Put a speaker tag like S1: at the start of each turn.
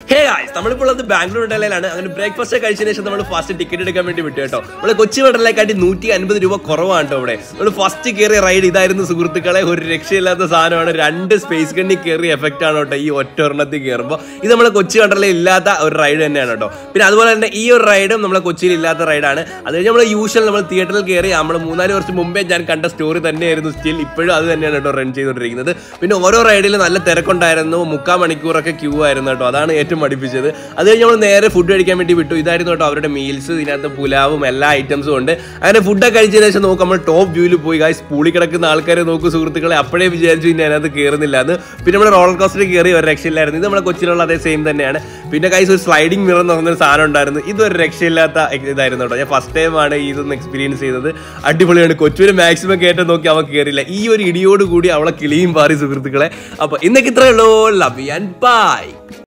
S1: hey guys നമ്മളിപ്പോൾ ഉള്ളത് ബാംഗ്ലൂർ വണ്ടർലയിലാണ് അങ്ങനെ ബ്രേക്ക്ഫാസ്റ്റ് കഴിച്ചതിന് ശേഷം നമ്മൾ ഫസ്റ്റ് ടിക്കറ്റ് എടുക്കാൻ വേണ്ടി വിട്ടു കേട്ടോ നമ്മൾ കൊച്ചി വണ്ടർലയെക്കാട്ടി നൂറ്റി അൻപത് രൂപ കുറവാണ് കേട്ടോ ഇവിടെ നമ്മൾ ഫസ്റ്റ് കയറിയ റൈഡ് ഇതായിരുന്നു സുഹൃത്തുക്കളെ ഒരു രക്ഷയില്ലാത്ത സാധനമാണ് രണ്ട് സ്പേസ് ഗണ്ണി കയറിയ എഫക്റ്റ് ആണ് കേട്ടോ ഈ ഒറ്റ ഒരെണ്ണത്തിൽ കയറുമ്പോൾ ഇത് നമ്മളെ കൊച്ചി വണ്ടർലയിൽ ഇല്ലാത്ത ഒരു റൈഡ് തന്നെയാണ് കേട്ടോ പിന്നെ അതുപോലെ തന്നെ ഈ ഒരു റൈഡും നമ്മളെ കൊച്ചിയിൽ ഇല്ലാത്ത റൈഡാണ് അത് കഴിഞ്ഞ് നമ്മൾ യൂഷ്വൽ നമ്മൾ തിയേറ്ററിൽ കയറി നമ്മൾ മൂന്നാല് വർഷം മുമ്പേ ഞാൻ കണ്ട സ്റ്റോറി തന്നെയായിരുന്നു സ്റ്റിൽ ഇപ്പോഴും അത് തന്നെയാണ് കേട്ടോ റൺ ചെയ്തുകൊണ്ടിരിക്കുന്നത് പിന്നെ ഓരോ റൈഡിൽ നല്ല തിരക്കുണ്ടായിരുന്നു മുക്കാൽ മണിക്കൂറൊക്കെ ക്യൂ ആയിരുന്നു കേട്ടോ അതാണ് ഏറ്റവും മടിപ്പിച്ചത് അത് കഴിഞ്ഞ് നമ്മൾ നേരെ ഫുഡ് കഴിക്കാൻ വേണ്ടി വിട്ടു ഇതായിരുന്നു കേട്ടോ അവരുടെ മീൽസ് ഇതിനകത്ത് പുലാവും എല്ലാ ഐറ്റംസും ഉണ്ട് അങ്ങനെ ഫുഡൊക്കെ കഴിച്ചതിന് ശേഷം നോക്കും നമ്മൾ ടോപ്പ് വ്യൂവിൽ പോയി ഗായ്സ് പൂളി കിടക്കുന്ന ആൾക്കാരെ നോക്കൂ സുഹൃത്തുക്കളെ അപ്പോഴേ വിചാരിച്ചു ഇനി അതിനകത്ത് കയറുന്നില്ല എന്ന് പിന്നെ നമ്മൾ റോളർ കോസ്റ്ററിൽ കയറി ഒരു രക്ഷയില്ലായിരുന്നു ഇത് നമ്മളെ കൊച്ചിയിലുള്ള അതേ സെയിം തന്നെയാണ് പിന്നെ ഗൈസ് ഒരു സ്ലൈഡിംഗ് മിറർ എന്ന് പറഞ്ഞൊരു സാധനം ഉണ്ടായിരുന്നു ഇതൊരു രക്ഷയില്ലാത്ത ex- ഇതായിരുന്നു കേട്ടോ ഞാൻ ഫസ്റ്റ് ടൈമാണ് ഇതൊന്ന് എക്സ്പീരിയൻസ് ചെയ്തത് അടിപൊളിയാണ് കൊച്ചുവിന് മാക്സിമം കയറ്റം നോക്കി അവൻ കയറിയില്ല ഈ ഒരു ഇടിയോട് കൂടി അവളെ കിളിയും പാറി സുഹൃത്തുക്കളെ അപ്പൊ ഇന്നൊക്കെ ഇത്രയേ ഉള്ളൂ ലവ് ആൻഡ് ബൈ